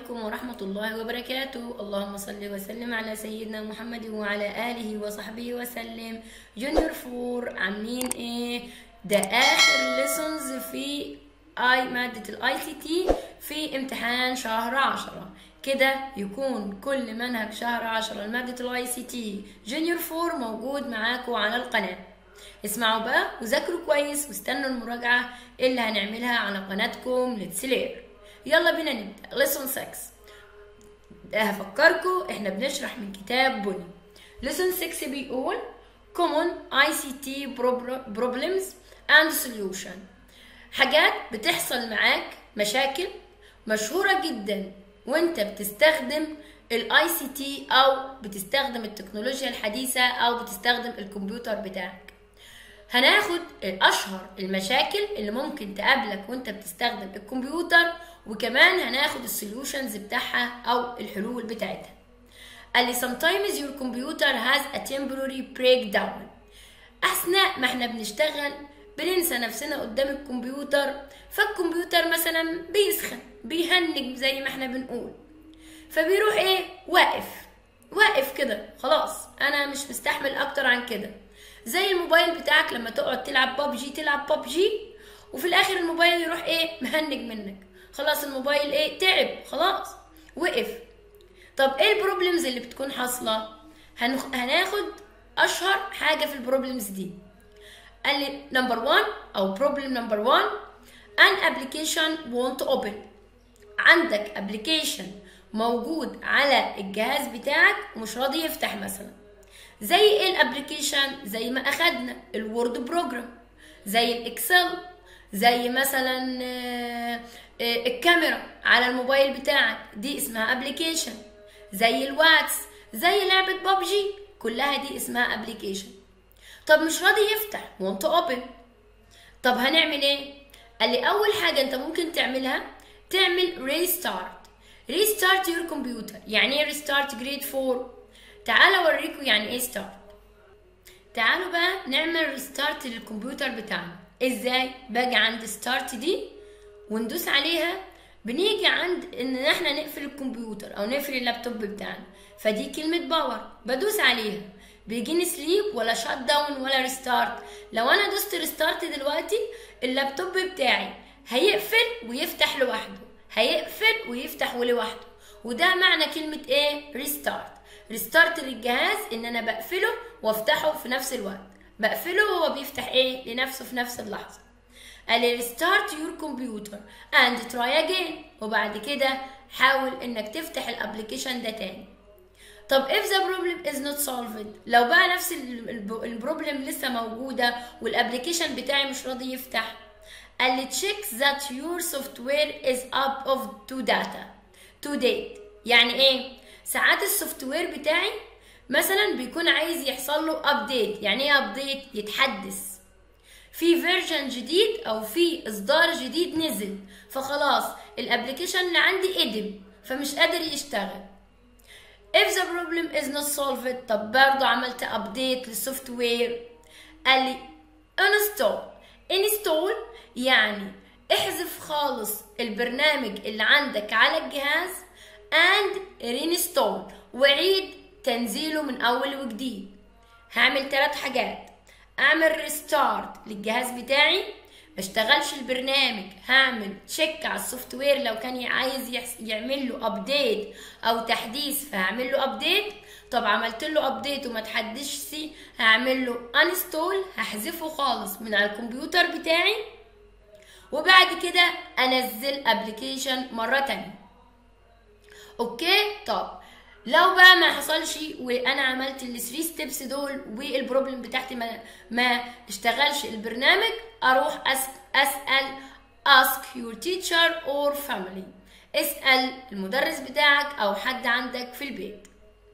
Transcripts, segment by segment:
عليكم ورحمة الله وبركاته اللهم صل وسلم على سيدنا محمد وعلى آله وصحبه وسلم جونيور فور عاملين ايه ده آخر ليسونز في اي مادة الاي سي تي في امتحان شهر عشرة كده يكون كل منهج شهر عشرة لمادة الاي سي تي جونيور فور موجود معاكم على القناة اسمعوا بقى وذاكروا كويس واستنوا المراجعة اللي هنعملها على قناتكم لتسلير يلا بينا نبدأ ليسون 6 هفكركم احنا بنشرح من كتاب بني ليسون 6 بيقول common ICT problems and solution حاجات بتحصل معاك مشاكل مشهورة جدا وانت بتستخدم الاي سي تي او بتستخدم التكنولوجيا الحديثة او بتستخدم الكمبيوتر بتاعك هناخد الاشهر المشاكل اللي ممكن تقابلك وانت بتستخدم الكمبيوتر وكمان هناخد السوليوشنز بتاعها او الحلول بتاعتها قال لي sometimes your computer has a temporary breakdown اثناء ما احنا بنشتغل بننسى نفسنا قدام الكمبيوتر فالكمبيوتر مثلا بيسخن بيهنج زي ما احنا بنقول فبيروح ايه واقف واقف كده خلاص انا مش مستحمل اكتر عن كده زي الموبايل بتاعك لما تقعد تلعب بابجي تلعب بابجي وفي الاخر الموبايل يروح ايه مهنج منك خلاص الموبايل ايه تعب خلاص وقف طب ايه البروبلمز اللي بتكون حاصله هنخ... هناخد اشهر حاجه في البروبلمز دي قال لي نمبر 1 او بروبلم نمبر 1 an application won't open عندك ابلكيشن موجود على الجهاز بتاعك ومش راضي يفتح مثلا زي ايه الابلكيشن زي ما اخدنا الوورد بروجرام زي الاكسل زي مثلا الكاميرا على الموبايل بتاعك دي اسمها ابلكيشن زي الواتس زي لعبة بابجي كلها دي اسمها ابلكيشن طب مش راضي يفتح وانت اوبن طب هنعمل ايه قال لي اول حاجة انت ممكن تعملها تعمل ريستارت ريستارت يور كمبيوتر يعني ايه ريستارت جريد 4 تعالوا اوريكم يعني ايه ستارت تعالوا بقى نعمل ريستارت للكمبيوتر بتاعنا ازاي باجي عند ستارت دي وندوس عليها بنيجي عند ان احنا نقفل الكمبيوتر او نقفل اللابتوب بتاعنا فدي كلمة باور بدوس عليها بيجيني سليب ولا شات داون ولا ريستارت لو انا دوست ريستارت دلوقتي اللابتوب بتاعي هيقفل ويفتح لوحده هيقفل ويفتح لوحده وده معنى كلمة ايه ريستارت ريستارت للجهاز ان انا بقفله وافتحه في نفس الوقت بقفله وهو بيفتح ايه لنفسه في نفس اللحظه قال لي restart your computer and try again وبعد كده حاول انك تفتح الابلكيشن ده تاني طب if the problem is not solved لو بقى نفس البروبلم لسه موجودة والابلكيشن بتاعي مش راضي يفتح قال لي check that your software is up of to data to date يعني ايه ساعات السوفت وير بتاعي مثلا بيكون عايز يحصل له ابديت يعني ايه ابديت يتحدث في فيرجن جديد او في اصدار جديد نزل فخلاص الابلكيشن اللي عندي قدم فمش قادر يشتغل if the problem is not solved طب برضه عملت ابديت للسوفت وير قال لي install install يعني احذف خالص البرنامج اللي عندك على الجهاز and reinstall وعيد تنزيله من اول وجديد هعمل ثلاث حاجات اعمل ريستارت للجهاز بتاعي ما اشتغلش البرنامج هعمل تشيك على السوفت وير لو كان عايز يعمل له ابديت او تحديث فهعمل له ابديت طب عملت له ابديت وما تحدثش هعمل له انستول هحذفه خالص من على الكمبيوتر بتاعي وبعد كده انزل ابلكيشن مره تانية اوكي طب لو بقى ما حصلش وانا عملت الثري ستيبس دول والبروبلم بتاعتي ما, ما اشتغلش البرنامج اروح أس اسال ask your teacher or family اسال المدرس بتاعك او حد عندك في البيت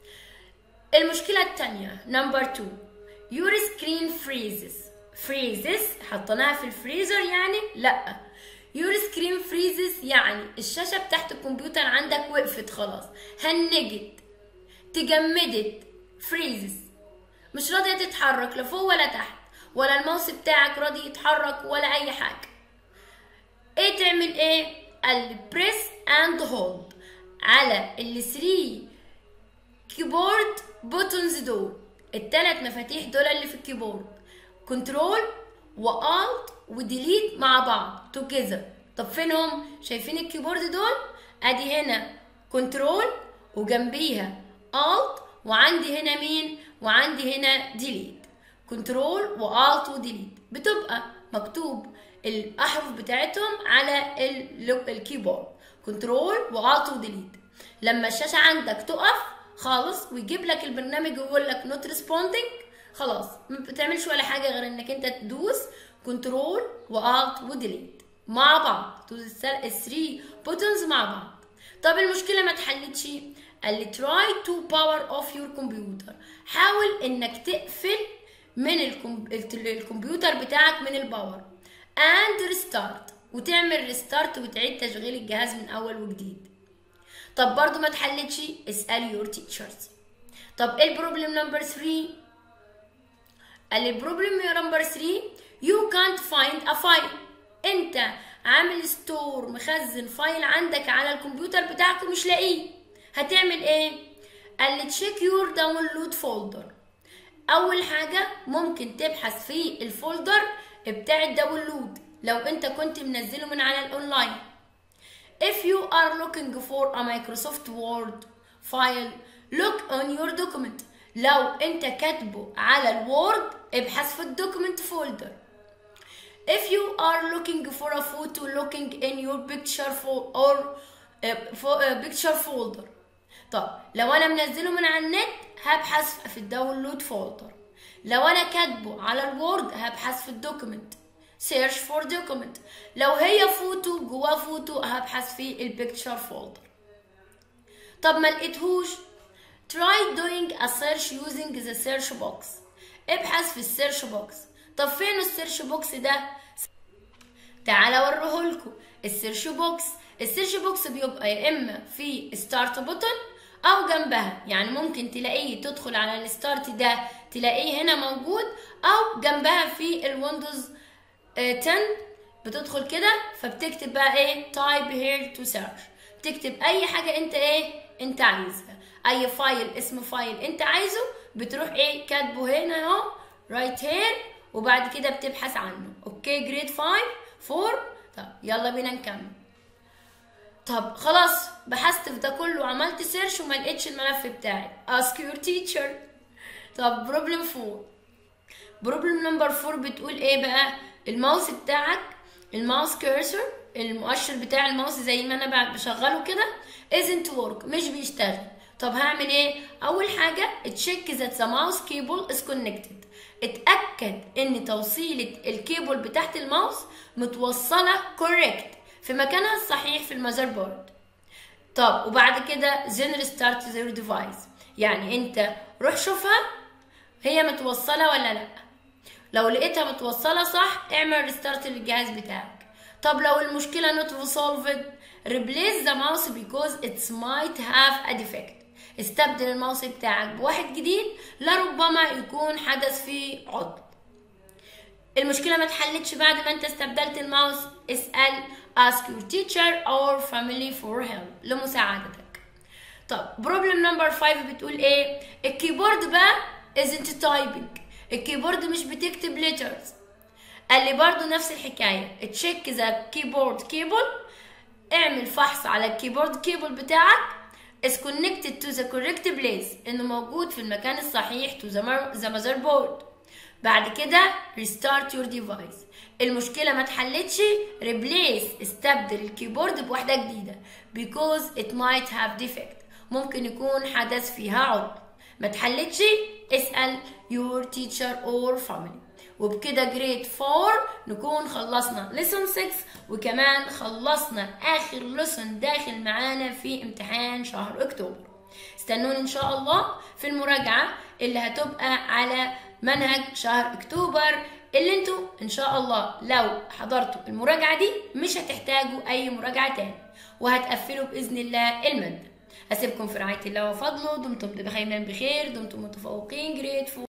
المشكله الثانيه نمبر 2 your screen freezes freezes حطيناها في الفريزر يعني لا يور سكرين فريزز يعني الشاشة بتاعت الكمبيوتر عندك وقفت خلاص هنجت تجمدت فريزز مش راضية تتحرك لا فوق ولا تحت ولا الماوس بتاعك راضي يتحرك ولا أي حاجة ايه تعمل ايه؟ قال بريس اند هولد على ال 3 كيبورد بوتونز دول التلات مفاتيح دول اللي في الكيبورد كنترول والت وديليت مع بعض توجذر طب فينهم شايفين الكيبورد دول ادي هنا كنترول وجنبيها الت وعندي هنا مين وعندي هنا ديليت كنترول والت وديليت بتبقى مكتوب الاحرف بتاعتهم على الكيبورد كنترول والت وديليت لما الشاشه عندك تقف خالص ويجيب لك البرنامج ويقول لك نوت ريسبوندينج خلاص ما بتعملش ولا حاجه غير انك انت تدوس كنترول والت وديليت مع بعض تدوس الثري بوتونز مع بعض طب المشكله ما اتحلتش قال لي try to power off your computer حاول انك تقفل من الكمبيوتر بتاعك من الباور and restart وتعمل ريستارت وتعيد تشغيل الجهاز من اول وجديد طب برضو ما اتحلتش اسال يور تيتشرز طب ايه البروبلم نمبر 3 قال لي البروبلم نمبر 3 you can't find a file انت عامل ستور مخزن فايل عندك على الكمبيوتر بتاعك ومش لاقيه هتعمل ايه قال لي تشيك يور داونلود فولدر اول حاجه ممكن تبحث في الفولدر بتاع الداونلود لو انت كنت منزله من على الاونلاين if you are looking for a Microsoft Word file look on your document لو انت كاتبه على الوورد ابحث في الدوكيمنت فولدر if you are looking for a photo looking in your picture fo or uh, fo uh, picture folder طب لو انا منزله من على النت هبحث في الداونلود فولدر لو انا كاتبه على الوورد هبحث في الدوكيمنت search for document لو هي فوتو جواه فوتو هبحث في البيكتشر فولدر طب ما لقيتهوش try doing a search using the search box ابحث في السيرش بوكس طب فين السيرش بوكس ده تعالى اوريهولكوا السيرش بوكس السيرش بوكس بيبقى يا اما في ستارت بوتن او جنبها يعني ممكن تلاقيه تدخل على الستارت ده تلاقيه هنا موجود او جنبها في الويندوز 10 بتدخل كده فبتكتب بقى ايه تايب هير تو سيرش بتكتب اي حاجه انت ايه انت عايزها اي فايل اسم فايل انت عايزه بتروح ايه كاتبه هنا اهو رايت هير وبعد كده بتبحث عنه اوكي جريد 5 4 طب يلا بينا نكمل طب خلاص بحثت في ده كله وعملت سيرش وما لقيتش الملف بتاعي ask your teacher طب بروبلم 4 بروبلم نمبر 4 بتقول ايه بقى الماوس بتاعك الماوس كيرسر المؤشر بتاع الماوس زي ما انا بشغله كده isn't work مش بيشتغل طب هعمل ايه اول حاجه تشيك ذات ذا ماوس كيبل از كونكتد اتاكد ان توصيله الكيبل بتاعت الماوس متوصله كوريكت في مكانها الصحيح في المذر بورد طب وبعد كده then restart your device يعني انت روح شوفها هي متوصله ولا لا لو لقيتها متوصله صح اعمل ريستارت للجهاز بتاعك طب لو المشكله not resolved replace the mouse because it might have a defect استبدل الماوس بتاعك بواحد جديد لربما يكون حدث فيه عطل المشكلة ما اتحلتش بعد ما انت استبدلت الماوس اسأل ask your teacher or family for help لمساعدتك طب بروبلم نمبر 5 بتقول ايه الكيبورد بقى isn't typing الكيبورد مش بتكتب letters قال لي برضو نفس الحكاية تشيك ذا كيبورد كيبل اعمل فحص على الكيبورد كيبل بتاعك is connected to the correct place انه موجود في المكان الصحيح to the, the motherboard بعد كده restart your device المشكلة ما اتحلتش replace استبدل الكيبورد بواحدة جديدة because it might have defect ممكن يكون حدث فيها عطل ما اتحلتش اسأل your teacher or family وبكده جريد 4 نكون خلصنا ليسون 6 وكمان خلصنا اخر ليسون داخل معانا في امتحان شهر اكتوبر استنوني ان شاء الله في المراجعة اللي هتبقى على منهج شهر اكتوبر اللي انتوا ان شاء الله لو حضرتوا المراجعة دي مش هتحتاجوا اي مراجعة تاني وهتقفلوا باذن الله المادة هسيبكم في رعاية الله وفضله دمتم بخير بخير دمتم متفوقين جريد 4